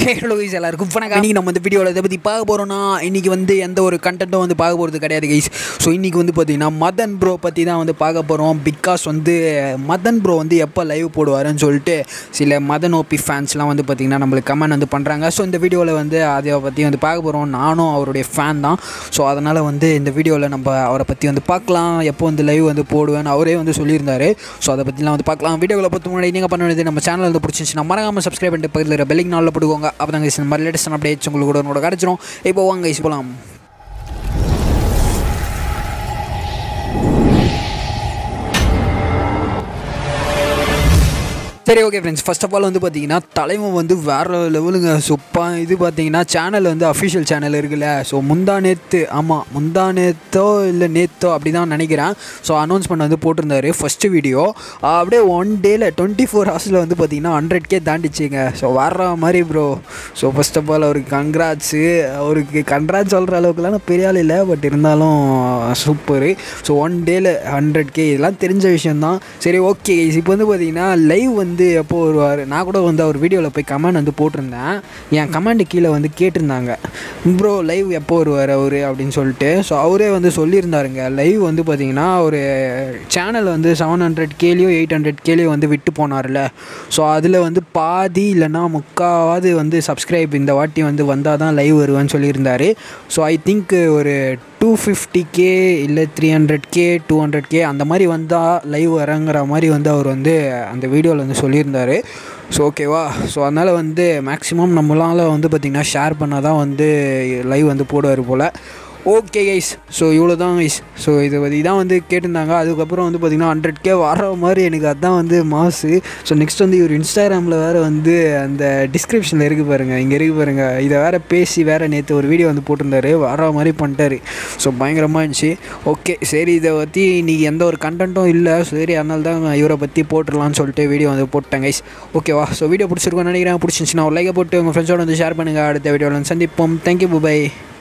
hey hello guys எல்லாருக்கும் வணக்கம் இன்றைக்கி நம்ம இந்த வீடியோவில் இதை பற்றி பார்க்க போகிறோம்னா இன்றைக்கி வந்து எந்த ஒரு கண்டென்ட்டும் வந்து பார்க்க போகிறது கிடையாது கைஸ் ஸோ இன்றைக்கி வந்து பார்த்தீங்கன்னா மதன் ப்ரோ பற்றி தான் வந்து பார்க்க போகிறோம் பிகாஸ் வந்து மதன் ப்ரோ வந்து எப்போ லைவ் போடுவாருன்னு சொல்லிட்டு சில மதன் ஓபி ஃபேன்ஸ்லாம் வந்து பார்த்திங்கன்னா நம்மளுக்கு கமெண்ட் வந்து பண்ணுறாங்க ஸோ இந்த வீடியோவில் வந்து அதை பற்றி வந்து பார்க்க போகிறோம் நானும் அவருடைய ஃபேன் தான் ஸோ அதனால் வந்து இந்த வீடியோவில் நம்ம அவரை பற்றி வந்து பார்க்கலாம் எப்போ வந்து லைவ் வந்து போடுவேன்னு அவரே வந்து சொல்லியிருந்தாரு ஸோ அதை பற்றிலாம் வந்து பார்க்கலாம் வீடியோவில் பார்த்து முன்னாடி நீங்கள் பண்ண வேண்டியது நம்ம சேனல் வந்து பிடிச்சிருந்துச்சுன்னா மறக்காமல் சப்ஸ்கிரைப் பண்ணிட்டு பக்கத்தில் இருக்கிற பெல்லிங் நாளில் போட்டுக்கோங்க அப்போ தான் இந்த மாதிரி லேட்டஸ்ட் அப்டேட்ஸ் உங்களுக்கு கூட உங்களோட கிடச்சிரும் இப்போ வாங்க guys போகலாம் சரி okay friends first of all வந்து பார்த்தீங்கன்னா தலைவன் வந்து வேறு லெவலுங்க சுப்பா இது பார்த்தீங்கன்னா சேனல் வந்து அஃபிஷியல் சேனல் இருக்குல்ல ஸோ முந்தா நேத்து ஆமாம் முந்தா நேத்தோ இல்லை நேத்தோ அப்படி தான் நினைக்கிறேன் ஸோ அனௌன்ஸ் பண்ண வந்து போட்டிருந்தாரு ஃபஸ்ட்டு வீடியோ அப்படியே ஒன் டேயில் டுவெண்ட்டி ஃபோர் ஹவர்ஸில் வந்து பார்த்தீங்கன்னா ஹண்ட்ரட் கே தாண்டிச்சிங்க ஸோ வர்ற மாதிரி bro so first of all அவருக்கு கங்க்ராட்ஸு அவருக்கு கங்க்ராட்ஸ் சொல்கிற அளவுக்குலாம் நான் பெரிய ஆள் இல்லை பட் இருந்தாலும் சூப்பரு ஸோ ஒன் டேயில் ஹண்ட்ரட் கே இதெல்லாம் தெரிஞ்ச விஷயந்தான் சரி ஓகே இப்போ வந்து பார்த்தீங்கன்னா லைவ் வந்து எப்போ வருவார் நான் கூட வந்து அவர் வீடியோவில் போய் கமெண்ட் வந்து போட்டிருந்தேன் என் கமெண்ட் கீழே வந்து கேட்டிருந்தாங்க ப்ரோ லைவ் எப்போ வருவார் அவர் அப்படின்னு சொல்லிட்டு ஸோ அவரே வந்து சொல்லியிருந்தாருங்க லைவ் வந்து பார்த்தீங்கன்னா ஒரு சேனல் வந்து செவன் ஹண்ட்ரட் கேலியோ எயிட் ஹண்ட்ரட் கேலியோ வந்து விட்டு போனார்ல ஸோ அதில் வந்து பாதி இல்லைன்னா முக்காவாவது வந்து சப்ஸ்கிரைப் இந்த வாட்டி வந்து வந்தால் தான் லைவ் வருவேன்னு சொல்லியிருந்தாரு ஸோ ஐ திங்க் ஒரு டூ ஃபிஃப்டி கே இல்லை three hundred K two hundred K அந்த மாதிரி வந்தால் லைவ் வரங்கிற மாதிரி வந்து அவர் வந்து அந்த வீடியோவில் வந்து சொல்லியிருந்தார் ஸோ ஓகேவா ஸோ அதனால் வந்து மேக்ஸிமம் நம்மளால் வந்து பார்த்திங்கன்னா ஷேர் பண்ணால் தான் வந்து லைவ் வந்து போடுவார் போல் ஓகே கைஸ் ஸோ இவ்வளோ தான் கைஸ் ஸோ இதை பற்றி தான் வந்து கேட்டிருந்தாங்க அதுக்கப்புறம் வந்து பார்த்திங்கன்னா ஹண்ட்ரட் கே வர மாதிரி எனக்கு அதுதான் வந்து மாசு ஸோ நெக்ஸ்ட் வந்து இவர் இன்ஸ்டாகிராமில் வேறு வந்து அந்த டிஸ்கிரிப்ஷனில் இருக்குது பாருங்கள் இங்கே இருக்குது பாருங்கள் இதை வேறு பேசி வேறு நேற்று ஒரு வீடியோ வந்து போட்டிருந்தாரு வர மாதிரி பண்ணிட்டாரு ஸோ பயங்கரமாக இருந்துச்சு ஓகே சரி இதை பற்றி இன்றைக்கி எந்த ஒரு கண்டென்ட்டும் இல்லை சரி அதனால தான் இவரை பற்றி போட்டுடலான்னு சொல்லிட்டு வீடியோ வந்து போட்டேன் கைஸ் ஓகேவா ஸோ வீடியோ பிடிச்சிருக்கோன்னு நினைக்கிறேன் பிடிச்சிருந்துச்சுன்னா ஒரு லைக்கை போட்டு உங்கள் ஃப்ரெண்ட்ஸோட வந்து ஷேர் பண்ணுங்கள் அடுத்த வீடியோவில் வந்து சந்திப்போம் தேங்க்யூ பை